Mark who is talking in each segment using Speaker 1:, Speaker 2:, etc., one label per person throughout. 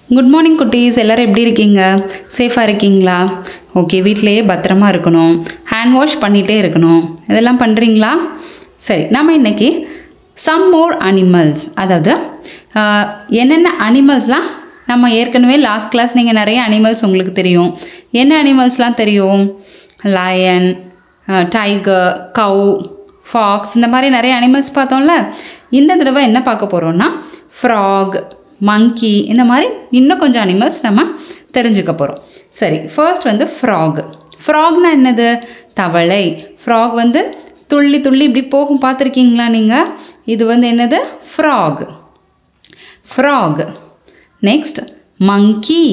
Speaker 1: good morning குட்டீஸ் எல்லோரும் எப்படி இருக்கீங்க சேஃபாக இருக்கீங்களா ஓகே வீட்டிலேயே பத்திரமா இருக்கணும் ஹேண்ட் வாஷ் பண்ணிகிட்டே இருக்கணும் இதெல்லாம் பண்ணுறீங்களா சரி நம்ம இன்னைக்கு சம் மோர் அனிமல்ஸ் அதாவது ஆஹ், என்னென்ன அனிமல்ஸ்லாம் நம்ம ஏற்கனவே லாஸ்ட் கிளாஸ் நீங்கள் நிறைய அனிமல்ஸ் உங்களுக்கு தெரியும் என்ன அனிமல்ஸ்லாம் தெரியும் லயன் டைகர் கவு ஃபாக்ஸ் இந்த மாதிரி நிறைய அனிமல்ஸ் பார்த்தோம்ல இந்த தடவை என்ன பார்க்க போகிறோம்னா ஃப்ராக் மங்கி இந்த மாதிரி இன்னும் கொஞ்சம் அனிமல்ஸ் நம்ம தெரிஞ்சுக்க போகிறோம் சரி ஃபர்ஸ்ட் வந்து ஃப்ராக் ஃப்ராக்னா என்னது தவளை ஃப்ராக் வந்து துள்ளி துள்ளி இப்படி போகும் பார்த்துருக்கீங்களா நீங்கள் இது வந்து என்னது frog frog next monkey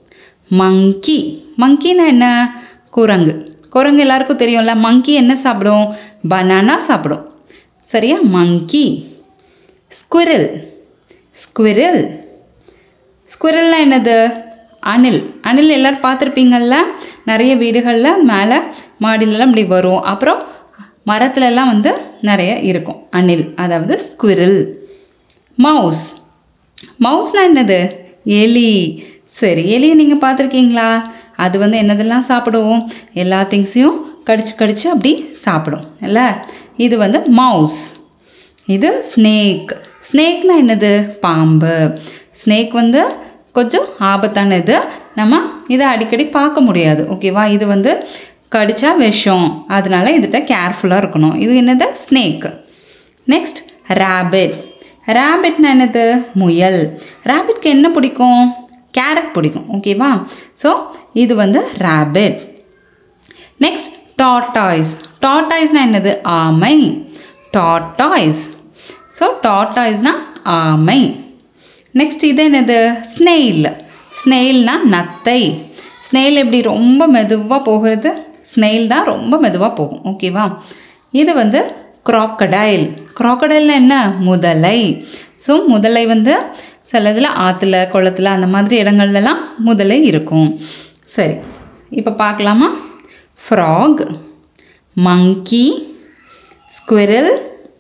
Speaker 1: monkey மங்கினா என்ன குரங்கு குரங்கு எல்லாருக்கும் தெரியும்ல மங்கி என்ன சாப்பிடும் பனானா சாப்பிடும் சரியா மங்கி ஸ்குரில் ஸ்குரில் ஸ்குரில்னா என்னது அணில் அணில் எல்லாரும் பார்த்துருப்பீங்கள்ல நிறைய வீடுகளில் மேலே மாடிலலாம் இப்படி வரும் அப்புறம் மரத்துலலாம் வந்து நிறைய இருக்கும் அணில் அதாவது ஸ்குரில் மவுஸ் மவுஸ்னா என்னது எலி சரி எலியை நீங்கள் பார்த்துருக்கீங்களா அது வந்து என்னதெல்லாம் சாப்பிடும் எல்லா திங்ஸையும் கடிச்சு கடிச்சு அப்படி சாப்பிடும் இல்ல இது வந்து மவுஸ் இது ஸ்னேக் ஸ்னேக்னா என்னது பாம்பு ஸ்னேக் வந்து கொஞ்சம் ஆபத்தானது நம்ம இதை அடிக்கடி பார்க்க முடியாது ஓகேவா இது வந்து கடிச்சா விஷம் அதனால இதுகிட்ட கேர்ஃபுல்லாக இருக்கணும் இது என்னது ஸ்னேக் நெக்ஸ்ட் ரேபிட் ரேபிட்னா என்னது முயல் ரேபிட்க்கு என்ன பிடிக்கும் கேரட் பிடிக்கும் ஓகேவா ஸோ இது வந்து ரேபிட் நெக்ஸ்ட் டாட்டாய்ஸ் டாட்டாய்ஸ்னால் என்னது ஆமை டாட்டாய்ஸ் ஸோ டாட்டாய்ஸ்னா ஆமை நெக்ஸ்ட் இது என்னது ஸ்னெயில் ஸ்னெயில்னா நத்தை ஸ்னெயில் எப்படி ரொம்ப மெதுவாக போகிறது ஸ்னெயில் தான் ரொம்ப மெதுவாக போகும் ஓகேவா இது வந்து crocodile crocodileனா என்ன முதலை ஸோ முதலை வந்து சில இதில் ஆற்றுல குளத்துல அந்த மாதிரி இடங்கள்லலாம் முதலை இருக்கும் சரி இப்போ பார்க்கலாமா frog monkey squirrel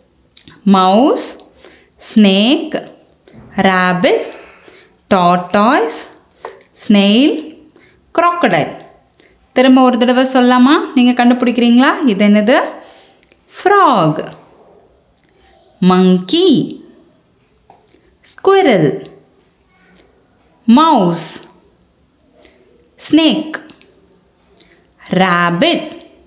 Speaker 1: mouse snake rabbit tortoise snail crocodile திரும்ப ஒரு தடவை சொல்லாமா நீங்கள் கண்டுபிடிக்கிறீங்களா இது என்னது frog monkey squirrel mouse snake rabbit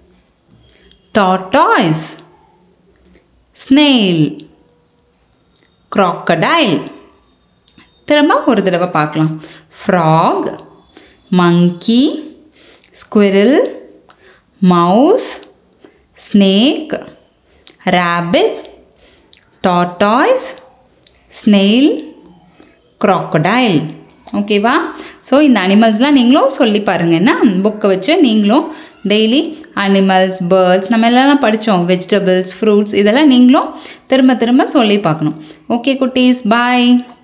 Speaker 1: tortoise snail crocodile திரும்ப ஒரு தடவை பார்க்கலாம் frog monkey squirrel mouse snake rabbit tortoise snail crocodile ஓகேவா ஸோ இந்த அனிமல்ஸ்லாம் நீங்களும் சொல்லி பாருங்க என்ன புக்கை வச்சு நீங்களும் டெய்லி அனிமல்ஸ் பேர்ட்ஸ் நம்ம எல்லாம் படித்தோம் வெஜிடபிள்ஸ் ஃப்ரூட்ஸ் இதெல்லாம் நீங்களும் திரும்ப திரும்ப சொல்லி பார்க்கணும் ஓகே குட்டீஸ் பாய்